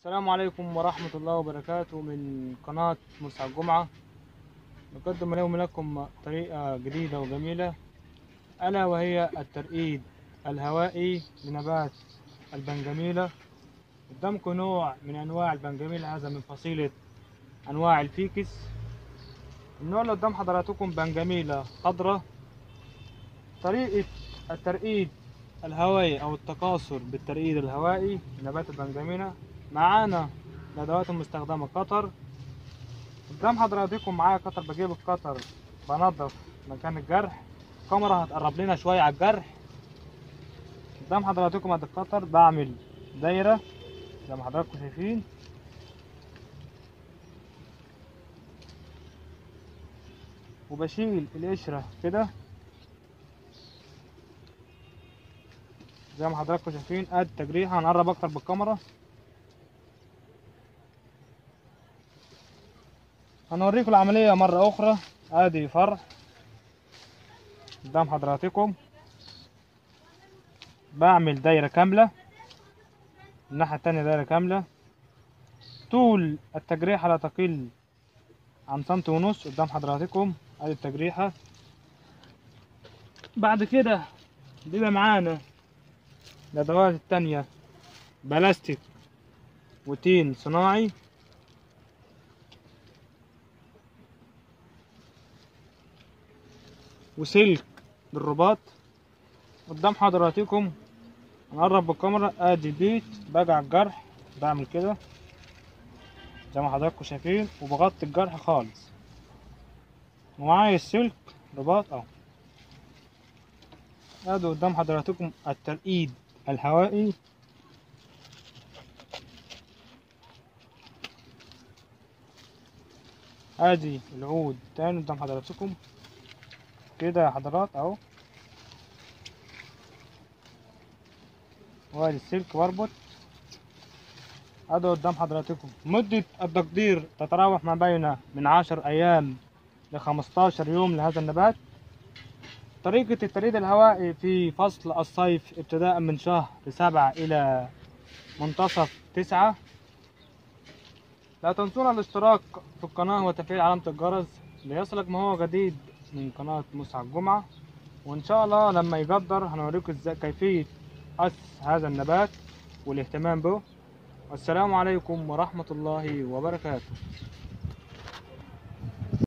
السلام عليكم ورحمة الله وبركاته من قناة مسعى الجمعة نقدم اليوم لكم طريقة جديدة وجميلة ألا وهي الترقيد الهوائي لنبات البنجميلة قدامكم نوع من أنواع البنجميلة هذا من فصيلة أنواع الفيكس النوع اللي قدام حضراتكم بنجميلة خضراء طريقة الترقيد الهوائي أو التكاثر بالترقيد الهوائي لنبات البنجميلة معانا الأدوات المستخدمة قطر قدام حضراتكم معايا قطر بجيب القطر بنضف مكان الجرح الكاميرا هتقرب لنا شوية على الجرح قدام حضراتكم ادي القطر بعمل دايرة زي ما حضراتكم شايفين وبشيل القشرة كده زي ما حضراتكم شايفين ادي التجريحة هنقرب اكتر بالكاميرا هنوريكم العملية مرة أخرى ادي فرع قدام حضراتكم بعمل دايرة كاملة الناحية التانية دايرة كاملة طول التجريحة لا تقل عن سنتي ونص قدام حضراتكم ادي التجريحة بعد كده بيبقى معانا الأدوات التانية بلاستيك وتين صناعي وسلك للرباط قدام حضراتكم نقرب بالكاميرا ادي البيت باجي على الجرح بعمل كده زي ما حضراتكم شايفين وبغطي الجرح خالص ومعايا السلك رباط اهو ادي قدام حضراتكم الترقيد الهوائي ادي العود تاني قدام حضراتكم كده يا حضرات اهو وادي السلك بربط ادي قدام حضراتكم مدة التقدير تتراوح ما بين من عشر ايام لخمستاشر يوم لهذا النبات طريقة التريد الهوائي في فصل الصيف ابتداء من شهر سبعة إلى منتصف تسعة لا تنسونا الاشتراك في القناة وتفعيل علامة الجرس ليصلك ما هو جديد من قناة مسعى الجمعة وإن شاء الله لما يقدر هنوريكم ازاي كيفية قص هذا النبات والاهتمام به والسلام عليكم ورحمة الله وبركاته